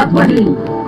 ಧ್ವನಿ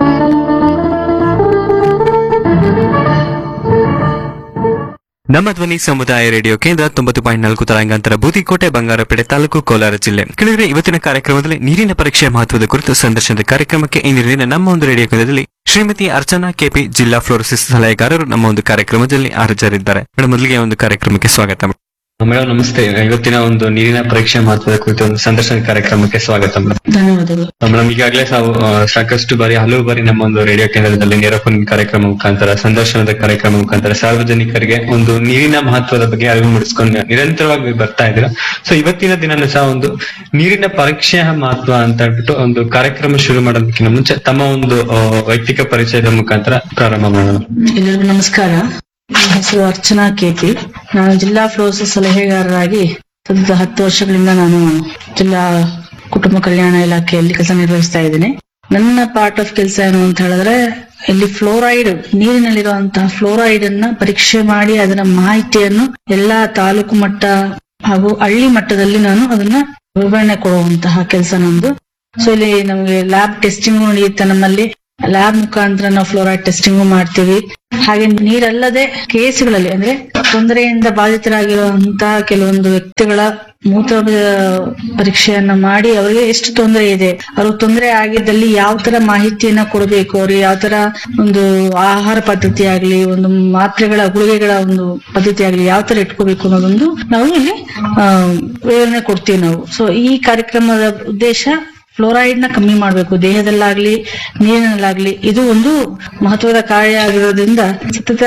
ನಮ್ಮ ಧ್ವನಿ ಸಮುದಾಯ ರೇಡಿಯೋ ಕೇಂದ್ರ ತೊಂಬತ್ತು ಪಾಯಿಂಟ್ ನಾಲ್ಕು ತರಂಗಾಂತರ ಬೂದಿಕೋಟೆ ಬಂಗಾರಪೇಟೆ ತಾಲೂಕು ಕೋಲಾರ ಜಿಲ್ಲೆ ಕೆಳಗಡೆ ಇವತ್ತಿನ ಕಾರ್ಯಕ್ರಮದಲ್ಲಿ ನೀರಿನ ಪರೀಕ್ಷೆ ಮಹತ್ವದ ಕುರಿತು ಸಂದರ್ಶನದ ಕಾರ್ಯಕ್ರಮಕ್ಕೆ ಇಂದಿನ ನಮ್ಮ ಒಂದು ರೇಡಿಯೋ ಕೇಂದ್ರದಲ್ಲಿ ಶ್ರೀಮತಿ ಅರ್ಚನಾ ಕೆಪಿ ಜಿಲ್ಲಾ ಫ್ಲೋರಸಿಸ್ ಸಲಹೆಗಾರರು ನಮ್ಮ ಒಂದು ಕಾರ್ಯಕ್ರಮದಲ್ಲಿ ಹಾಜರಿದ್ದಾರೆ ಮೇಡಮ್ ಮೊದಲಿಗೆ ಒಂದು ಕಾರ್ಯಕ್ರಮಕ್ಕೆ ಸ್ವಾಗತ ಮೇಡಮ್ ನಮಸ್ತೆ ಇವತ್ತಿನ ಒಂದು ನೀರಿನ ಪರೀಕ್ಷೆ ಮಹತ್ವದ ಕುರಿತು ಒಂದು ಸಂದರ್ಶನ ಕಾರ್ಯಕ್ರಮಕ್ಕೆ ಸ್ವಾಗತ ಮೇಡಮ್ ಧನ್ಯವಾದಗಳು ಮೇಡಮ್ ಈಗಾಗಲೇ ತಾವು ಆ, ಸಾಕಷ್ಟು ಬಾರಿ ಹಲವು ಬಾರಿ ನಮ್ಮ ಒಂದು ರೇಡಿಯೋ ಕೇಂದ್ರದಲ್ಲಿ ನೇರ ಫೋನ್ ಕಾರ್ಯಕ್ರಮ ಮುಖಾಂತರ ಸಂದರ್ಶನದ ಕಾರ್ಯಕ್ರಮ ಮುಖಾಂತರ ಸಾರ್ವಜನಿಕರಿಗೆ ಒಂದು ನೀರಿನ ಮಹತ್ವದ ಬಗ್ಗೆ ಅರಿವು ಮೂಡಿಸ್ಕೊಂಡು ನಿರಂತರವಾಗಿ ಬರ್ತಾ ಇದ್ದೀರಾ ಸೊ ಇವತ್ತಿನ ದಿನನೂ ಸಹ ಒಂದು ನೀರಿನ ಪರೀಕ್ಷೆಯ ಮಹತ್ವ ಅಂತ ಹೇಳ್ಬಿಟ್ಟು ಒಂದು ಕಾರ್ಯಕ್ರಮ ಶುರು ಮಾಡೋದಕ್ಕಿಂತ ಮುಂಚೆ ತಮ್ಮ ಒಂದು ಆ, ವೈಯಕ್ತಿಕ ಪರಿಚಯದ ಮುಖಾಂತರ ಪ್ರಾರಂಭ ಮಾಡೋಣ ಎಲ್ಲರಿಗೂ ನಮಸ್ಕಾರ ನನ್ನ ಹೆಸರು ಅರ್ಚನಾ ಕೆಪಿ ನಾನು ಜಿಲ್ಲಾ ಫ್ಲೋಸಿಸ್ ಸಲಹೆಗಾರರಾಗಿ ಸತತ ಹತ್ತು ವರ್ಷಗಳಿಂದ ನಾನು ಜಿಲ್ಲಾ ಕುಟುಂಬ ಕಲ್ಯಾಣ ಇಲಾಖೆಯಲ್ಲಿ ಕೆಲಸ ನಿರ್ವಹಿಸ್ತಾ ಇದ್ದೇನೆ ನನ್ನ ಪಾರ್ಟ್ ಆಫ್ ಕೆಲಸ ಏನು ಅಂತ ಹೇಳಿದ್ರೆ ಇಲ್ಲಿ ಫ್ಲೋರೈಡ್ ನೀರಿನಲ್ಲಿರುವಂತಹ ಫ್ಲೋರೈಡ್ ಅನ್ನ ಪರೀಕ್ಷೆ ಮಾಡಿ ಅದರ ಮಾಹಿತಿಯನ್ನು ಎಲ್ಲಾ ತಾಲೂಕು ಮಟ್ಟ ಹಾಗೂ ಹಳ್ಳಿ ಮಟ್ಟದಲ್ಲಿ ನಾನು ಅದನ್ನ ವಿವರಣೆ ಕೊಡುವಂತಹ ಕೆಲಸ ನಂದು ಸೊ ಇಲ್ಲಿ ನಮಗೆ ಲ್ಯಾಬ್ ಟೆಸ್ಟಿಂಗ್ ನಡೆಯುತ್ತೆ ನಮ್ಮಲ್ಲಿ ಲ್ಯಾಬ್ ಮುಖಾಂತರ ನಾವು ಫ್ಲೋರೈಡ್ ಟೆಸ್ಟಿಂಗ್ ಮಾಡ್ತೀವಿ ಹಾಗೆ ನೀರಲ್ಲದೆ ಕೇಸ್ಗಳಲ್ಲಿ ಅಂದ್ರೆ ತೊಂದರೆಯಿಂದ ಬಾಧಿತರಾಗಿರುವಂತಹ ಕೆಲವೊಂದು ವ್ಯಕ್ತಿಗಳ ಮೂತ್ರ ಪರೀಕ್ಷೆಯನ್ನ ಮಾಡಿ ಅವರಿಗೆ ಎಷ್ಟು ತೊಂದರೆ ಇದೆ ಅವ್ರಿಗೆ ತೊಂದರೆ ಆಗಿದ್ದಲ್ಲಿ ಯಾವ ತರ ಮಾಹಿತಿಯನ್ನ ಕೊಡಬೇಕು ಅವ್ರಿಗೆ ಯಾವ ತರ ಒಂದು ಆಹಾರ ಪದ್ಧತಿ ಆಗ್ಲಿ ಒಂದು ಮಾತ್ರೆಗಳ ಗುಳಿಗೆಗಳ ಒಂದು ಪದ್ಧತಿ ಆಗ್ಲಿ ಯಾವ ತರ ಇಟ್ಕೋಬೇಕು ಅನ್ನೋದೊಂದು ನಾವು ಇಲ್ಲಿ ಆ, ವಿವರಣೆ ಕೊಡ್ತೀವಿ ನಾವು ಸೊ ಈ ಕಾರ್ಯಕ್ರಮದ ಉದ್ದೇಶ ಫ್ಲೋರೈಡ್ ನ ಕಮ್ಮಿ ಮಾಡಬೇಕು ದೇಹದಲ್ಲಾಗ್ಲಿ ನೀರಿನಲ್ಲಾಗ್ಲಿ ಇದು ಒಂದು ಮಹತ್ವದ ಕಾರ್ಯ ಆಗಿರೋದ್ರಿಂದ ಸತತ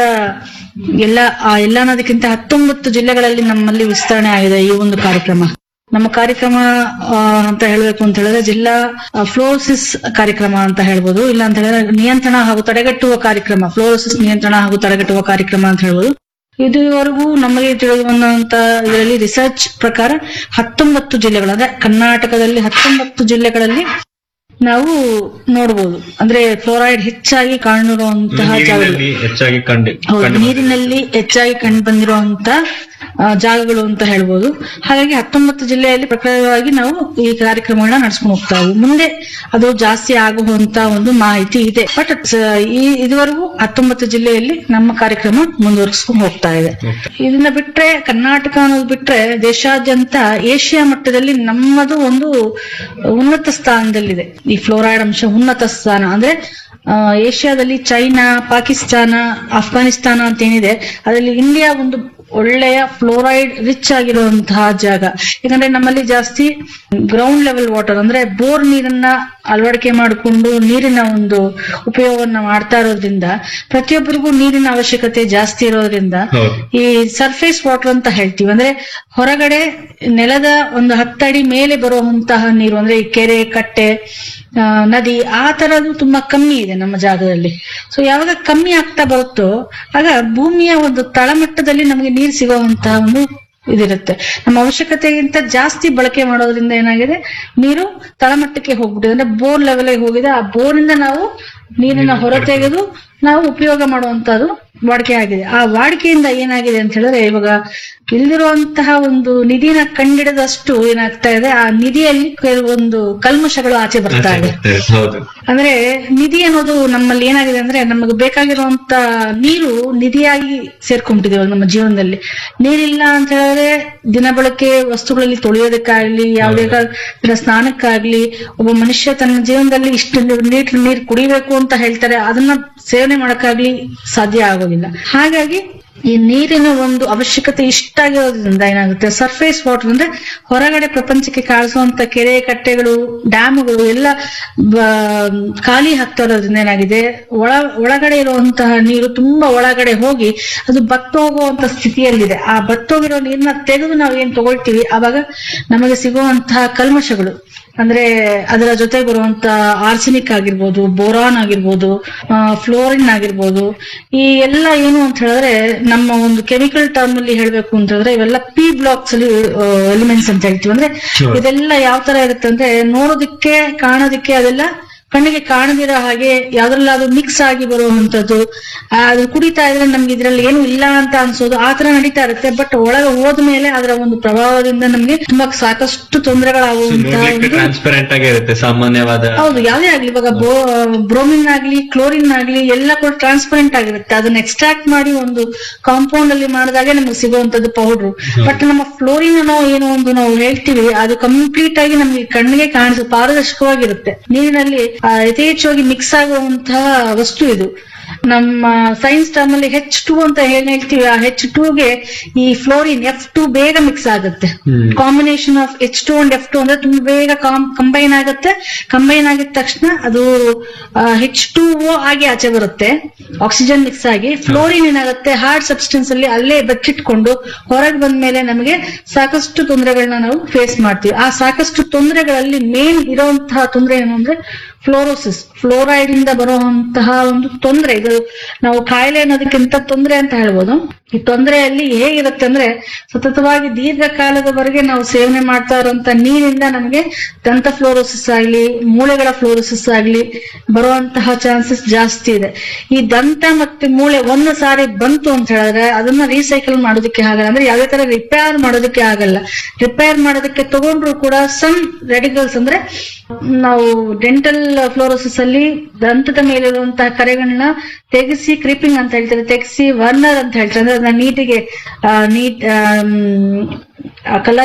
ಎಲ್ಲ ಆ ಎಲ್ಲ ಅನ್ನೋದಕ್ಕಿಂತ ಹತ್ತೊಂಬತ್ತು ಜಿಲ್ಲೆಗಳಲ್ಲಿ ನಮ್ಮಲ್ಲಿ ವಿಸ್ತರಣೆ ಆಗಿದೆ ಈ ಒಂದು ಕಾರ್ಯಕ್ರಮ ನಮ್ಮ ಕಾರ್ಯಕ್ರಮ ಆ, ಅಂತ ಹೇಳ್ಬೇಕು ಅಂತ ಹೇಳಿದ್ರೆ ಜಿಲ್ಲಾ ಫ್ಲೋರೋಸಿಸ್ ಕಾರ್ಯಕ್ರಮ ಅಂತ ಹೇಳ್ಬೋದು ಇಲ್ಲ ಅಂತ ಹೇಳಿದ್ರೆ ನಿಯಂತ್ರಣ ಹಾಗೂ ತಡೆಗಟ್ಟುವ ಕಾರ್ಯಕ್ರಮ ಫ್ಲೋರೋಸಿಸ್ ನಿಯಂತ್ರಣ ಹಾಗೂ ತಡೆಗಟ್ಟುವ ಕಾರ್ಯಕ್ರಮ ಅಂತ ಹೇಳ್ಬೋದು ಇದುವರೆಗೂ ನಮಗೆ ತಿಳಿದುಬಂದಂತ ಇದರಲ್ಲಿ ರಿಸರ್ಚ್ ಪ್ರಕಾರ ಹತ್ತೊಂಬತ್ತು ಜಿಲ್ಲೆಗಳು ಅಂದ್ರೆ ಕರ್ನಾಟಕದಲ್ಲಿ ಹತ್ತೊಂಬತ್ತು ಜಿಲ್ಲೆಗಳಲ್ಲಿ ನಾವು ನೋಡಬಹುದು ಅಂದ್ರೆ ಫ್ಲೋರೈಡ್ ಹೆಚ್ಚಾಗಿ ಕಾಣಿರುವಂತಹ ಜಾಗಗಳು ಹೆಚ್ಚಾಗಿ ಕಂಡು ಹೌದು ನೀರಿನಲ್ಲಿ ಹೆಚ್ಚಾಗಿ ಕಂಡು ಬಂದಿರುವಂತ ಜಾಗಗಳು ಅಂತ ಹೇಳ್ಬೋದು ಹಾಗಾಗಿ ಹತ್ತೊಂಬತ್ತು ಜಿಲ್ಲೆಯಲ್ಲಿ ಪ್ರಕರಣವಾಗಿ ನಾವು ಈ ಕಾರ್ಯಕ್ರಮಗಳನ್ನ ನಡ್ಸ್ಕೊಂಡು ಹೋಗ್ತಾ ಇದ್ವಿ ಮುಂದೆ ಅದು ಜಾಸ್ತಿ ಆಗುವಂತ ಒಂದು ಮಾಹಿತಿ ಇದೆ ಬಟ್ ಈ ಇದುವರೆಗೂ ಹತ್ತೊಂಬತ್ತು ಜಿಲ್ಲೆಯಲ್ಲಿ ನಮ್ಮ ಕಾರ್ಯಕ್ರಮ ಮುಂದುವರಿಸ್ಕೊಂಡು ಹೋಗ್ತಾ ಇದೆ ಇದನ್ನ ಬಿಟ್ರೆ ಕರ್ನಾಟಕ ಅನ್ನೋದು ಬಿಟ್ರೆ ದೇಶಾದ್ಯಂತ ಏಷ್ಯಾ ಮಟ್ಟದಲ್ಲಿ ನಮ್ಮದು ಒಂದು ಉನ್ನತ ಸ್ಥಾನದಲ್ಲಿದೆ ಈ ಫ್ಲೋರೈಡ್ ಅಂಶ ಉನ್ನತ ಸ್ಥಾನ ಅಂದ್ರೆ ಆ, ಏಷ್ಯಾದಲ್ಲಿ ಚೈನಾ ಪಾಕಿಸ್ತಾನ ಅಫ್ಘಾನಿಸ್ತಾನ ಅಂತ ಏನಿದೆ ಅದರಲ್ಲಿ ಇಂಡಿಯಾ ಒಂದು ಒಳ್ಳೆಯ ಫ್ಲೋರೈಡ್ ರಿಚ್ ಆಗಿರುವಂತಹ ಜಾಗ ಯಾಕಂದ್ರೆ ನಮ್ಮಲ್ಲಿ ಜಾಸ್ತಿ ಗ್ರೌಂಡ್ ಲೆವೆಲ್ ವಾಟರ್ ಅಂದ್ರೆ ಬೋರ್ ನೀರನ್ನ ಅಳವಡಿಕೆ ಮಾಡಿಕೊಂಡು ನೀರಿನ ಒಂದು ಉಪಯೋಗವನ್ನ ಮಾಡ್ತಾ ಇರೋದ್ರಿಂದ ಪ್ರತಿಯೊಬ್ಬರಿಗೂ ನೀರಿನ ಅವಶ್ಯಕತೆ ಜಾಸ್ತಿ ಇರೋದ್ರಿಂದ ಹೌದು. ಈ ಸರ್ಫೇಸ್ ವಾಟರ್ ಅಂತ ಹೇಳ್ತೀವಿ ಅಂದ್ರೆ ಹೊರಗಡೆ ನೆಲದ ಒಂದು ಹತ್ತಡಿ ಮೇಲೆ ಬರುವಂತಹ ನೀರು ಅಂದ್ರೆ ಈ ಕೆರೆ ಕಟ್ಟೆ ಆ, ನದಿ ಆ ತರದ್ದು ತುಂಬಾ ಕಮ್ಮಿ ಇದೆ ನಮ್ಮ ಜಾಗದಲ್ಲಿ ಸೊ ಯಾವಾಗ ಕಮ್ಮಿ ಆಗ್ತಾ ಬರುತ್ತೋ ಆಗ ಭೂಮಿಯ ಒಂದು ತಳಮಟ್ಟದಲ್ಲಿ ನಮಗೆ ನೀರು ಸಿಗುವಂತಹ ಒಂದು ಇದಿರುತ್ತೆ ನಮ್ಮ ಅವಶ್ಯಕತೆಗಿಂತ ಜಾಸ್ತಿ ಬಳಕೆ ಮಾಡೋದ್ರಿಂದ ಏನಾಗಿದೆ ನೀರು ತಳಮಟ್ಟಕ್ಕೆ ಹೋಗ್ಬಿಟ್ಟಿದೆ ಅಂದ್ರೆ ಬೋರ್ ಲೆವೆಲ್ಗೆ ಹೋಗಿದೆ ಆ ಬೋರ್ನಿಂದ ನಾವು ನೀರನ್ನ ಹೊರತೆಗೆದು ನಾವು ಉಪಯೋಗ ಮಾಡುವಂತದ್ದು ವಾಡಿಕೆ ಆಗಿದೆ ಆ ವಾಡಿಕೆಯಿಂದ ಏನಾಗಿದೆ ಅಂತ ಹೇಳಿದ್ರೆ ಇವಾಗ ಇಲ್ದಿರುವಂತಹ ಒಂದು ನಿಧಿನ ಕಂಡಿಡದಷ್ಟು ಏನಾಗ್ತಾ ಇದೆ ಆ ನಿಧಿಯಲ್ಲಿ ಕೆಲವೊಂದು ಕಲ್ಮಶಗಳು ಆಚೆ ಬರ್ತಾ ಇದೆ ಹೌದು ಅಂದ್ರೆ ನಿಧಿ ಅನ್ನೋದು ನಮ್ಮಲ್ಲಿ ಏನಾಗಿದೆ ಅಂದ್ರೆ ನಮಗೆ ಬೇಕಾಗಿರುವಂತ ನೀರು ನಿಧಿಯಾಗಿ ಸೇರ್ಕೊಂಡ್ಬಿಟ್ಟಿದೆ ಇವಾಗ ನಮ್ಮ ಜೀವನದಲ್ಲಿ ನೀರಿಲ್ಲ ಅಂತ ಹೇಳಿದ್ರೆ ದಿನ ಬಳಕೆ ವಸ್ತುಗಳಲ್ಲಿ ತೊಳೆಯೋದಕ್ಕಾಗ್ಲಿ ಯಾವುದೇ ಕಾ- ದಿನ ಸ್ನಾನಕ್ಕಾಗ್ಲಿ ಒಬ್ಬ ಮನುಷ್ಯ ತನ್ನ ಜೀವನದಲ್ಲಿ ಇಷ್ಟು ಲೀಟರ್ ನೀರು ಕುಡಿಬೇಕು ಅಂತ ಹೇಳ್ತಾರೆ ಅದನ್ನ ಸೇವನೆ ಮಾಡಕ್ಕಾಗ್ಲಿ ಸಾಧ್ಯ ಆಗೋದಿಲ್ಲ ಹಾಗಾಗಿ ಈ ನೀರಿನ ಒಂದು ಅವಶ್ಯಕತೆ ಇಷ್ಟಾಗಿರೋದ್ರಿಂದ ಏನಾಗುತ್ತೆ ಸರ್ಫೇಸ್ ವಾಟರ್ ಅಂದ್ರೆ ಹೊರಗಡೆ ಪ್ರಪಂಚಕ್ಕೆ ಕಾಣಿಸುವಂತ ಕೆರೆ ಕಟ್ಟೆಗಳು ಡ್ಯಾಮ್ಗಳು ಎಲ್ಲ ಬ- ಖಾಲಿ ಆಗ್ತಾ ಇರೋದ್ರಿಂದ ಏನಾಗಿದೆ ಒಳ ಒಳಗಡೆ ಇರುವಂತಹ ನೀರು ತುಂಬಾ ಒಳಗಡೆ ಹೋಗಿ ಅದು ಬತ್ತೋಗುವಂತ ಸ್ಥಿತಿಯಲ್ಲಿದೆ ಆ ಬತ್ತೋಗಿರೋ ನೀರನ್ನ ತೆಗೆದು ನಾವು ಏನ್ ತಗೊಳ್ತೀವಿ ಆವಾಗ ನಮಗೆ ಸಿಗುವಂತಹ ಕಲ್ಮಶಗಳು ಅಂದ್ರೆ ಅದರ ಜೊತೆ ಬರುವಂತ ಆರ್ಸೆನಿಕ್ ಆಗಿರ್ಬೋದು ಬೋರಾನ್ ಆಗಿರ್ಬೋದು ಫ್ಲೋರಿನ್ ಆಗಿರ್ಬೋದು ಈ ಎಲ್ಲ ಏನು ಅಂತ ಹೇಳಿದ್ರೆ ನಮ್ಮ ಒಂದು ಕೆಮಿಕಲ್ ಟರ್ಮ್ ಅಲ್ಲಿ ಹೇಳ್ಬೇಕು ಅಂತ ಹೇಳಿದ್ರೆ ಇವೆಲ್ಲ ಪಿ ಬ್ಲಾಕ್ಸ್ ಅಲ್ಲಿ ಎಲಿಮೆಂಟ್ಸ್ ಅಂತ ಹೇಳ್ತೀವಿ ಅಂದ್ರೆ ಇದೆಲ್ಲ ಯಾವ ತರ ಇರುತ್ತೆ ಅಂದ್ರೆ ನೋಡೋದಕ್ಕೆ ಕಾಣೋದಕ್ಕೆ ಅದೆಲ್ಲ ಕಣ್ಣಿಗೆ ಕಾಣದಿರೋ ಹಾಗೆ ಯಾವ್ದ್ರಲ್ಲಾದ್ರೂ ಮಿಕ್ಸ್ ಆಗಿ ಬರುವಂತದ್ದು ಆ, ಅದು ಕುಡಿತಾ ಇದ್ರೆ ನಮ್ಗೆ ಇದ್ರಲ್ಲಿ ಏನು ಇಲ್ಲ ಅಂತ ಅನ್ಸೋದು ಆ ತರ ನಡೀತಾ ಇರುತ್ತೆ ಬಟ್ ಒಳಗೆ ಹೋದ್ಮೇಲೆ ಅದರ ಒಂದು ಪ್ರಭಾವದಿಂದ ನಮ್ಗೆ ತುಂಬಾ ಸಾಕಷ್ಟು ತೊಂದರೆಗಳಾಗುವಂತಹ ಒಂದು ಟ್ರಾನ್ಸ್ಪರೆಂಟ್ ಆಗಿ ಇರುತ್ತೆ ಸಾಮಾನ್ಯವಾದ ಹೌದು ಯಾವ್ದೇ ಆಗ್ಲಿ ಇವಾಗ ಬ್ರೋಮಿನ್ ಆಗ್ಲಿ ಕ್ಲೋರಿನ್ ಆಗ್ಲಿ ಎಲ್ಲ ಕೂಡ ಟ್ರಾನ್ಸ್ಪರೆಂಟ್ ಆಗಿರುತ್ತೆ ಅದನ್ನ ಎಕ್ಸ್ಟ್ರಾಕ್ಟ್ ಮಾಡಿ ಒಂದು ಕಾಂಪೌಂಡ್ ಅಲ್ಲಿ ಮಾಡಿದಾಗೆ ನಮಗೆ ಸಿಗುವಂತದ್ದು ಪೌಡರ್ ಬಟ್ ನಮ್ಮ ಫ್ಲೋರಿನ್ ಅನ್ನೋ ಏನೋ ಒಂದು ನಾವು ಹೇಳ್ತೀವಿ ಅದು ಕಂಪ್ಲೀಟ್ ಆಗಿ ನಮ್ಗೆ ಕಣ್ಣಿಗೆ ಕಾಣಿಸ ಪಾರದರ್ಶಕವಾಗಿರುತ್ತೆ ನೀರಿನಲ್ಲಿ ಆ, ಯಥೇಚ್ಛವಾಗಿ ಮಿಕ್ಸ್ ಆಗುವಂತಹ ವಸ್ತು ಇದು ನಮ್ಮ ಸೈನ್ಸ್ ಟರ್ಮ್ ಅಲ್ಲಿ ಹೆಚ್ ಟು ಅಂತ ಏನ್ ಹೇಳ್ತೀವಿ ಆ ಹೆಚ್ ಗೆ ಈ ಫ್ಲೋರಿನ್ ಎಫ್ ಟು ಬೇಗ ಮಿಕ್ಸ್ ಆಗುತ್ತೆ combination of H two and F two ಅಂದ್ರೆ ತುಂಬಾ ಬೇಗ ಕಂಬೈನ್ ಆಗುತ್ತೆ ಕಂಬೈನ್ ಆಗಿದ ತಕ್ಷಣ ಅದು ಹೆಚ್ ಟು ಓ ಆಗಿ ಆಚೆ ಬರುತ್ತೆ ಆಕ್ಸಿಜನ್ ಮಿಕ್ಸ್ ಆಗಿ ಫ್ಲೋರಿನ್ ಏನಾಗುತ್ತೆ ಹಾರ್ಡ್ ಸಬ್ಸ್ಟೆನ್ಸ್ ಅಲ್ಲಿ ಅಲ್ಲೇ ಬಚ್ಚಿಟ್ಕೊಂಡು ಹೊರಗೆ ಬಂದ್ಮೇಲೆ ನಮಗೆ ಸಾಕಷ್ಟು ತೊಂದರೆಗಳನ್ನ ನಾವು ಫೇಸ್ ಮಾಡ್ತೀವಿ ಆ ಸಾಕಷ್ಟು ತೊಂದರೆಗಳಲ್ಲಿ ಮೇನ್ ಇರುವಂತಹ ತೊಂದರೆ ಏನು ಅಂದ್ರೆ ಫ್ಲೋರೋಸಿಸ್ ಫ್ಲೋರೈಡ್ ಇಂದ ಬರುವಂತಹ ಒಂದು ತೊಂದರೆ ಇದು ನಾವು ಕಾಯಿಲೆ ಅನ್ನೋದಕ್ಕಿಂತ ತೊಂದರೆ ಅಂತ ಹೇಳ್ಬೋದು ಈ ತೊಂದರೆಯಲ್ಲಿ ಹೇಗಿರುತ್ತೆ ಅಂದ್ರೆ ಸತತವಾಗಿ ದೀರ್ಘಕಾಲದವರೆಗೆ ನಾವು ಸೇವನೆ ಮಾಡ್ತಾ ಇರುವಂತ ನೀರಿಂದ ನಮಗೆ ದಂತ ಫ್ಲೋರೋಸಿಸ್ ಆಗ್ಲಿ ಮೂಳೆಗಳ ಫ್ಲೋರೋಸಿಸ್ ಆಗ್ಲಿ ಬರುವಂತಹ ಚಾನ್ಸಸ್ ಜಾಸ್ತಿ ಇದೆ ಈ ದಂತ ಮತ್ತೆ ಮೂಳೆ ಒಂದು ಸಾರಿ ಬಂತು ಅಂತ ಹೇಳಿದ್ರೆ ಅದನ್ನ ರೀಸೈಕಲ್ ಮಾಡೋದಕ್ಕೆ ಆಗಲ್ಲ ಅಂದ್ರೆ ಯಾವುದೇ ತರ ರಿಪೇರ್ ಮಾಡೋದಕ್ಕೆ ಆಗಲ್ಲ ರಿಪೇರ್ ಮಾಡೋದಕ್ಕೆ ತಗೊಂಡ್ರು ಕೂಡ ಸಮ್ ರೆಡಿಕಲ್ಸ್ ಅಂದ್ರೆ ನಾವು ಡೆಂಟಲ್ ಫ್ಲೋರೋಸಿಸ್ ಅಲ್ಲಿ ದಂತದ ಮೇಲಿರುವಂತಹ ಕರೆಗಳನ್ನ ತೆಗೆಸಿ ಕ್ರೀಪಿಂಗ್ ಅಂತ ಹೇಳ್ತಾರೆ ತೆಗೆಸಿ ವರ್ನರ್ ಅಂತ ಹೇಳ್ತಾರೆ ಅಂದ್ರೆ ಅದನ್ನ ನೀಟಿಗೆ ನೀಟ್ ಕಲರ್